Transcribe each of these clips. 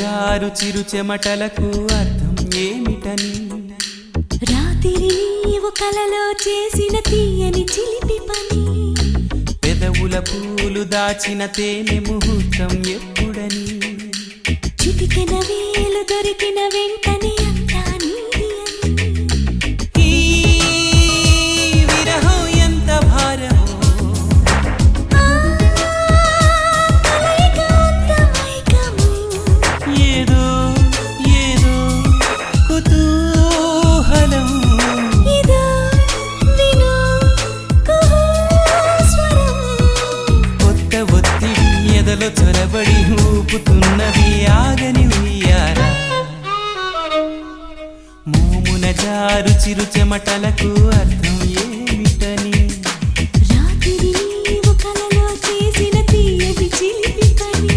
జారు చిరు చెమటలకు అర్థం ఏమిటని రాత్రి నీవు కలలో చేసిన తీయని చిలిపి పని పెదవుల పూలు దాచిన తేనె ముహూర్తం ఎప్పుడని చిటికెన వేలు దొరికిన వెంటనే అంతా నీది అని ఈ విరహం ఎంత భారమో ఆ, కలయిక అంత మైకము. ఏదో ఏదో కుతూహలం ఇదో విను కుహూ స్వరం. కొత్త ఒత్తిడి ఎదలో చొరబడి ఊపుతున్నది ఆగని ఉయ్యారా మోమున జారు చిరు చెమటలకు అర్థం ఏమిటని రాత్రి నీవు కలలో చేసిన తీయని చిలిపి పని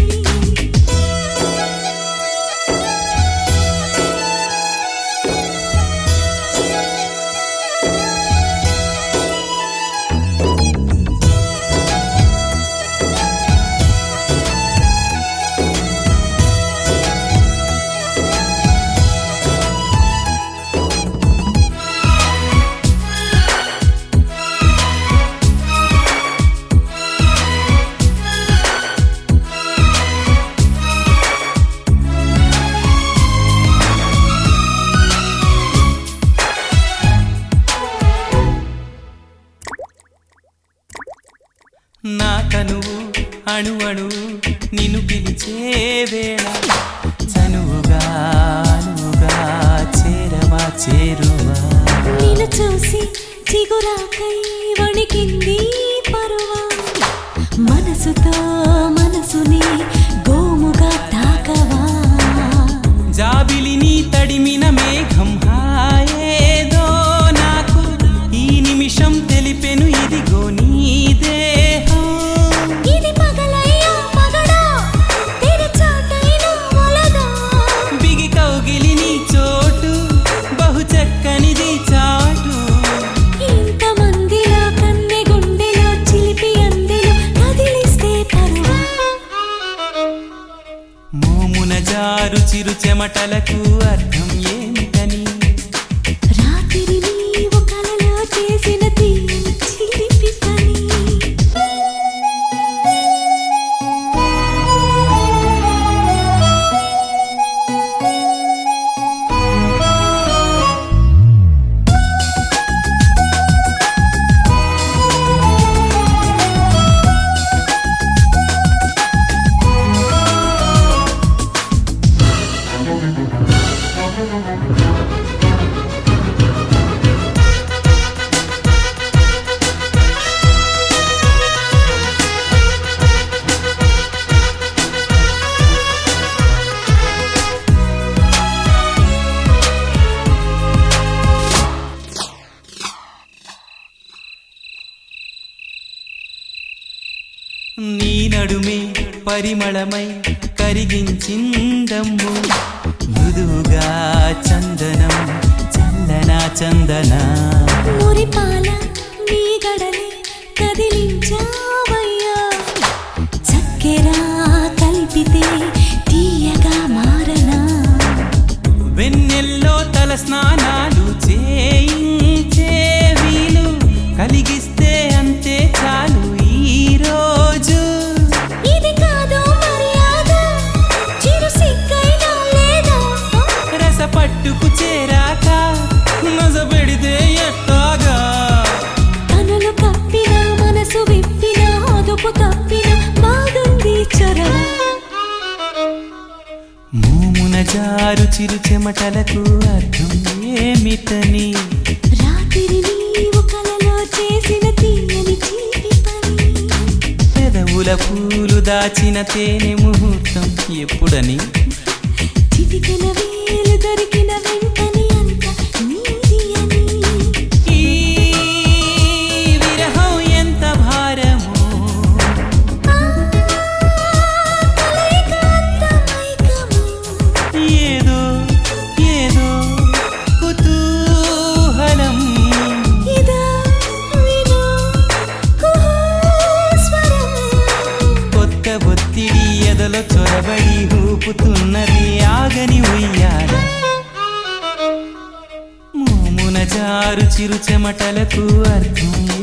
నా తనువు అణు అణువు నిన్ను పిలిచే వేళ చనువుగా అనువుగా చేరవా చేరువా నిన్ను చూసి చిగురాకై వణికింది పరువా మనసుతో మనసుని గోముగా తాకవా జాబిలిని తడిమిన మేఘం హాయేదో నాకు ఈ నిమిషం తెలిపెను ఇదిగో నీ దేహం ఇది పగలయ్యా పగడా తెరచాటైనా వలదా బిగి కౌగిలిని చోటు బహు చక్కనిది చాటు ఇంతమందిలో కన్నె గుండెలో చిలిపి అందెలు కదిలిస్తే పరువా మోమున జారు చిరు చెమటలకు అర్థం ఏమిటని రాత్రి నీవు కలలో చేసిన తీయని చిలిపి పని నీ నడుమే పరిమళమై కరిగించిందమ్ము మృదువుగా చందనం చందన చందన మురిపాల నీ గడలే కదిలించావయ్యా చక్కెర కలిపితే తీయగా మారనా వెన్నెల్లో తల స్నానాలు చేయించే వీలు కలిగిస్తే అంతే చాలు ఈ రోజు ఇది కాదు మర్యాద చిరు సిగ్గైనా లేదా రస పట్టుకు చేరాక నజ పెడితే ఎట్టాగా కనులు కప్పిన మనసు విప్పిన అదుపు తప్పిన బాగుంది చొరవ మూమున జారు చిరు చెమటలకు అర్థం ఏమిటని రాత్రి నీవు కలలో చేసిన తీయని చిలిపి పని పెదవుల పూలు దాచిన తేనె ముహూర్తం ఎప్పుడని చిటికెన వేలు దొరికిన వెంటనే అంత నీది అని ఈ విరహం ఎంత భారమో ఆ, కలయిక అంత మైకము. ఏదో ఏదో కుతూహలం ఇదో విను కుహూ స్వరం. కొత్త ఒత్తిడి ఎదలో చొరబడి ఊపుతున్నది పదహారు చిరు చెమటలకు అర్థం